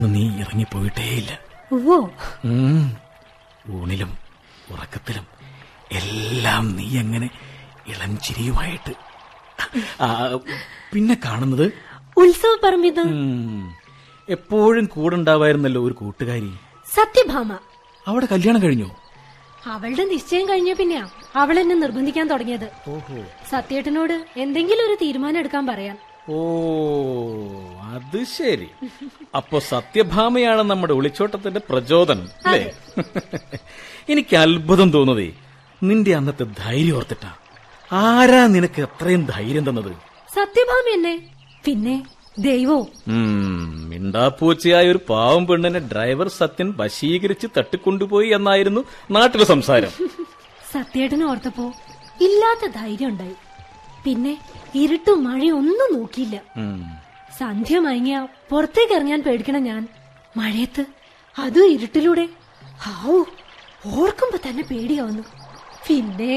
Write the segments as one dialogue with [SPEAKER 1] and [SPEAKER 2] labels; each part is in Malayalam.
[SPEAKER 1] നീ ഇറങ്ങിപ്പോയിട്ടേയില്ല
[SPEAKER 2] ഓ
[SPEAKER 1] ഉം. ഊണിലും ഉറക്കത്തിലും എല്ലാം നീ അങ്ങനെ ഇളം ചിരിയുമായിട്ട് ആ, പിന്നെ കാണുന്നത്
[SPEAKER 2] ഉത്സവ പറമ്പിത്
[SPEAKER 1] ഉം, എപ്പോഴും കൂടെ ഉണ്ടാവായിരുന്നല്ലോ ഒരു കൂട്ടുകാരി
[SPEAKER 2] സത്യഭാമ
[SPEAKER 1] അവിടെ കല്യാണം കഴിഞ്ഞോ
[SPEAKER 2] അവളുടെ നിശ്ചയം കഴിഞ്ഞ പിന്നെയാ അവൾ എന്നെ നിർബന്ധിക്കാൻ തുടങ്ങിയത്
[SPEAKER 1] ഓഹോ
[SPEAKER 2] സത്യേട്ടനോട് എന്തെങ്കിലും ഒരു തീരുമാനം എടുക്കാൻ പറയാൻ
[SPEAKER 1] ഓ അത് ശരി അപ്പോ സത്യഭാമയാണ് നമ്മുടെ ഒളിച്ചോട്ടത്തിന്റെ പ്രചോദനം അല്ലേ എനിക്ക് അത്ഭുതം തോന്നുന്നതേ നിന്റെ അന്നത്തെ ധൈര്യം ഓർത്തിട്ടാ ആരാ നിനക്ക് അത്രയും ധൈര്യം തന്നത്
[SPEAKER 2] സത്യഭാമ എന്നെ പിന്നെ ദൈവോ
[SPEAKER 1] ഉം, മിണ്ടാപ്പൂച്ചയായ ഒരു പാവം പെണ്ണിനെ ഡ്രൈവർ സത്യൻ വശീകരിച്ച് തട്ടിക്കൊണ്ടുപോയി എന്നായിരുന്നു നാട്ടിലെ സംസാരം
[SPEAKER 2] സത്യേട്ടനെ ഓർത്തപ്പോ ഇല്ലാത്ത ധൈര്യം ഉണ്ടായി പിന്നെ ഇരുട്ടും മഴയും ഒന്നും നോക്കിയില്ല
[SPEAKER 1] ഉം.
[SPEAKER 2] സന്ധ്യ മയങ്ങിയ പുറത്തേക്ക് ഇറങ്ങാൻ പേടിക്കണം ഞാൻ മഴയത്ത് അതും ഇരുട്ടിലൂടെ ഹാവൂ ഓർക്കുമ്പോ തന്നെ പേടിയാവുന്നു പിന്നെ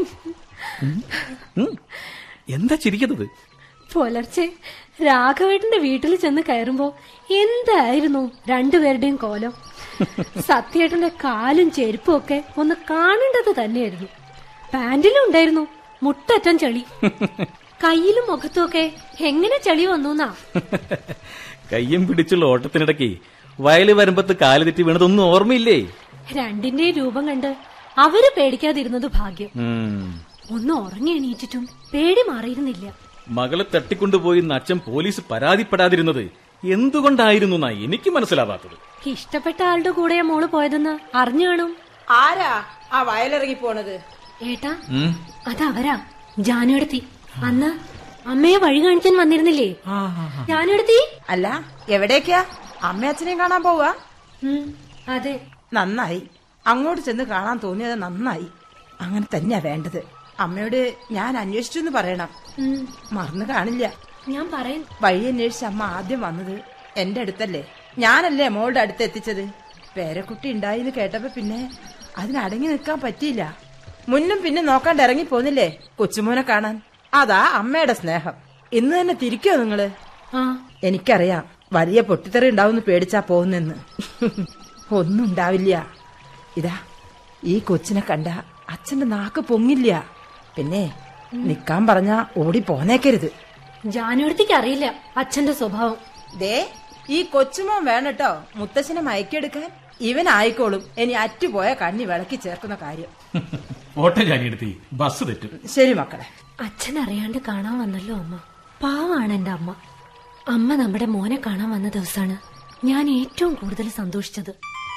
[SPEAKER 1] ഉം. എന്താ ചിരിക്കുന്നത്
[SPEAKER 2] പുലർച്ചെ രാഘവേട്ടന്റെ വീട്ടിൽ ചെന്ന് കയറുമ്പോ എന്തായിരുന്നു രണ്ടുപേരുടെയും കോലം സത്യേട്ടന്റെ കാലും ചെരുപ്പും ഒക്കെ ഒന്ന് കാണേണ്ടത് തന്നെയായിരുന്നു പാന്റിലും ഉണ്ടായിരുന്നു മുട്ടറ്റം ചെളി കയ്യിലും മുഖത്തും ഒക്കെ എങ്ങനെ ചെളി വന്നുന്നാ
[SPEAKER 1] കയ്യും പിടിച്ചുള്ള ഓട്ടത്തിനിടയ്ക്ക് വയല് വരുമ്പത്ത് കാല് തെറ്റി വീണതൊന്നും ഓർമ്മയില്ലേ
[SPEAKER 2] രണ്ടിന്റെയും രൂപം കണ്ട് അവര് പേടിക്കാതിരുന്നത് ഭാഗ്യം
[SPEAKER 1] ഉം.
[SPEAKER 2] ഒന്ന് ഉറങ്ങി എണീറ്റിട്ടും പേടി മാറിയിരുന്നില്ല
[SPEAKER 1] മകളെ തട്ടിക്കൊണ്ടുപോയി എന്ന് അച്ഛൻ പോലീസ് പരാതിപ്പെടാതിരുന്നത് എന്തുകൊണ്ടായിരുന്നു എന്നാ എനിക്ക് മനസ്സിലാവാത്തത്
[SPEAKER 2] ഇഷ്ടപ്പെട്ട ആളുടെ കൂടെയാ മോള് പോയതെന്ന് അറിഞ്ഞു കാണും
[SPEAKER 3] ആരാ ആ വയലിറങ്ങി പോണത്
[SPEAKER 2] ഏട്ടാ
[SPEAKER 1] ഉം.
[SPEAKER 2] അതവരാ ജാനുവടുത്തി അന്ന് അമ്മയെ വഴി കാണിക്കാൻ വന്നിരുന്നില്ലേ ജാനുവടുത്തി
[SPEAKER 3] അല്ല എവിടേക്കാ അമ്മയച്ഛനെയും കാണാൻ പോവാ
[SPEAKER 2] ഉം, അതെ
[SPEAKER 3] നന്നായി അങ്ങോട്ട് ചെന്ന് കാണാൻ തോന്നിയത് നന്നായി അങ്ങനെ തന്നെയാ വേണ്ടത് അമ്മയോട് ഞാൻ അന്വേഷിച്ചു എന്ന് പറയണം
[SPEAKER 2] ഉം,
[SPEAKER 3] മറന്നു കാണില്ല
[SPEAKER 2] ഞാൻ പറയും
[SPEAKER 3] വഴി അന്വേഷിച്ച് അമ്മ ആദ്യം വന്നത് എന്റെ അടുത്തല്ലേ ഞാനല്ലേ മോളുടെ അടുത്ത് എത്തിച്ചത് പേരക്കുട്ടി ഉണ്ടായിന്ന് കേട്ടപ്പോ പിന്നെ അതിനടങ്ങി നിൽക്കാൻ പറ്റിയില്ല മുന്നും പിന്നെ നോക്കാണ്ട് ഇറങ്ങി പോന്നില്ലേ കൊച്ചുമോനെ കാണാൻ അതാ അമ്മയുടെ സ്നേഹം ഇന്ന് തന്നെ തിരിക്കോ നിങ്ങള്
[SPEAKER 2] ആ
[SPEAKER 3] എനിക്കറിയാം വലിയ പൊട്ടിത്തെറി ഉണ്ടാവുമെന്ന് പേടിച്ചാ പോകുന്നെന്ന് ഒന്നും ഉണ്ടാവില്ല ഇതാ ഈ കൊച്ചിനെ കണ്ട അച്ഛന്റെ നാക്ക് പൊങ്ങില്ല പിന്നെ നിക്കാൻ പറഞ്ഞാ ഓടി പോന്നേക്കരുത്
[SPEAKER 2] ജാനുവടുത്തിക്ക് അറിയില്ല അച്ഛന്റെ സ്വഭാവം
[SPEAKER 3] ദേ ഈ കൊച്ചുമോൻ വേണട്ടോ മുത്തശ്ശനെ മയക്കെടുക്കാൻ ഇവനായിക്കോളും ഇനി അറ്റുപോയ കണ്ണി വിളക്കി ചേർക്കുന്ന കാര്യം
[SPEAKER 1] ഓട്ടം ചാനിയെടുത്തി ബസ് തെറ്റും
[SPEAKER 3] ശരി മക്കളെ
[SPEAKER 2] അച്ഛൻ അറിയാണ്ട് കാണാൻ വന്നല്ലോ അമ്മ പാവാണ് എന്റെ അമ്മ അമ്മ നമ്മുടെ മോനെ കാണാൻ വന്ന ദിവസമാണ് ഞാൻ ഏറ്റവും കൂടുതൽ സന്തോഷിച്ചത്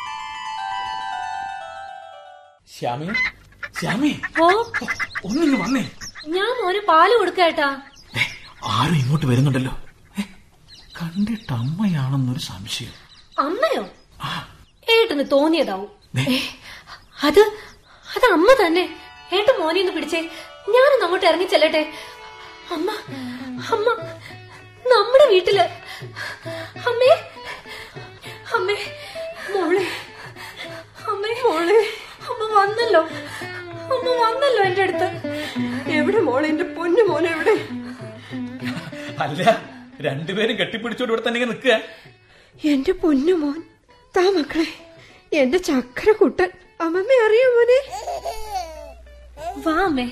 [SPEAKER 1] ശ്യാമേ ശ്യാമേ
[SPEAKER 2] ഓ
[SPEAKER 1] ഒന്നിങ്ങ് വന്നേ
[SPEAKER 2] ഞാൻ മോന് പാല് കൊടുക്കേട്ടാ
[SPEAKER 1] ദേ, ആരും ഇങ്ങോട്ട് വരുന്നുണ്ടല്ലോ ഏ, കണ്ടിട്ട് അമ്മയാണെന്നൊരു സംശയം
[SPEAKER 2] അമ്മയോ
[SPEAKER 1] ആ
[SPEAKER 2] ഏട്ടന് തോന്നിയതാവും
[SPEAKER 1] ദേ.
[SPEAKER 2] ഏ, അത് അത് അമ്മ തന്നെ ഏട്ടൻ മോനെ ഒന്ന് പിടിച്ചേ ഞാനൊന്ന് അങ്ങോട്ട് ഇറങ്ങി ചെല്ലട്ടെ അമ്മ അമ്മ നമ്മുടെ വീട്ടില് അമ്മേ അമ്മേ മോളെ അമ്മേ മോളെ അമ്മ വന്നല്ലോ അമ്മ വന്നല്ലോ എന്റെ അടുത്ത് എവിടെ മോളെ എന്റെ പൊന്നു മോനെ എവിടെ
[SPEAKER 1] അല്ല രണ്ടുപേരും കെട്ടിപ്പിടിച്ചോണ്ട് ഇവിടെ തന്നെ ഇങ്ങനെ നിൽക്കുക
[SPEAKER 4] എന്റെ പൊന്നു മോൻ താ മക്കളെ എന്റെ ചക്കര കുട്ടൻ അമ്മമ്മ അറിയോ മോനെ
[SPEAKER 2] വാ അമ്മേ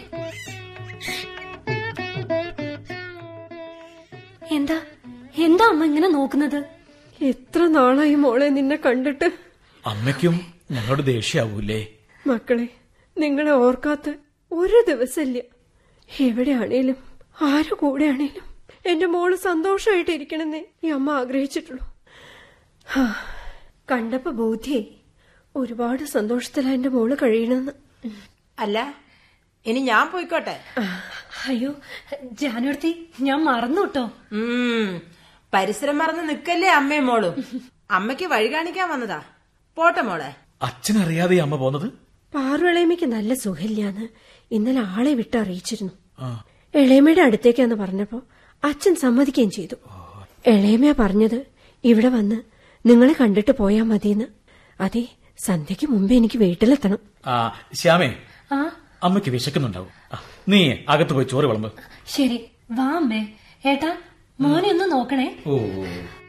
[SPEAKER 2] എന്താ എന്താ അമ്മ ഇങ്ങനെ നോക്കുന്നത്
[SPEAKER 4] എത്ര നാളായി മോളെ നിന്നെ കണ്ടിട്ട്
[SPEAKER 1] അമ്മയ്ക്കും ഞങ്ങളോട് ദേഷ്യാവൂലേ
[SPEAKER 4] മക്കളെ നിങ്ങളെ ഓർക്കാത്ത ഒരു ദിവസമില്ല എവിടെയാണേലും ആരുടെ കൂടെയാണേലും എന്റെ മോള് സന്തോഷമായിട്ട് ഇരിക്കണമെന്നേ ഈ അമ്മ ആഗ്രഹിച്ചിട്ടുള്ളൂ ഹാ, കണ്ടപ്പോ ബോധ്യായി ഒരുപാട് സന്തോഷത്തിലാ എന്റെ മോള് കഴിയണമെന്ന്
[SPEAKER 3] അല്ല ഇനി ഞാൻ പോയിക്കോട്ടെ
[SPEAKER 2] അയ്യോ ജാനുവർത്തി ഞാൻ മറന്നു കേട്ടോ
[SPEAKER 3] ഉം പരിസരം മറന്ന് നിക്കല്ലേ അമ്മയും മോളും അമ്മയ്ക്ക് വഴി കാണിക്കാൻ വന്നതാ പോട്ടെ മോളെ
[SPEAKER 1] അച്ഛനറിയാതെ അമ്മ പോന്നത്
[SPEAKER 4] പാർവളേമയ്ക്ക് നല്ല സുഖമില്ലാന്ന് ഇന്നലെ ആളെ വിട്ട് അറിയിച്ചിരുന്നു
[SPEAKER 1] ആ
[SPEAKER 4] എളേമയുടെ അടുത്തേക്കാന്ന് പറഞ്ഞപ്പോ അച്ഛൻ സമ്മതിക്കുകയും ചെയ്തു എളേമയാ പറഞ്ഞത് ഇവിടെ വന്ന് നിങ്ങളെ കണ്ടിട്ട് പോയാ മതിയെന്ന് അതെ സന്ധ്യയ്ക്ക് മുമ്പേ എനിക്ക് വീട്ടിലെത്തണം
[SPEAKER 1] ആ ശ്യാമേ
[SPEAKER 2] ആ
[SPEAKER 1] അമ്മയ്ക്ക് വിശക്കുന്നുണ്ടാവും ആ, നീ അകത്ത് പോയി ചോറ് വിളമ്പ്
[SPEAKER 2] ശരി വാ അമ്മേ ഏട്ടാ മോനെ ഒന്ന് നോക്കണേ
[SPEAKER 1] ഓ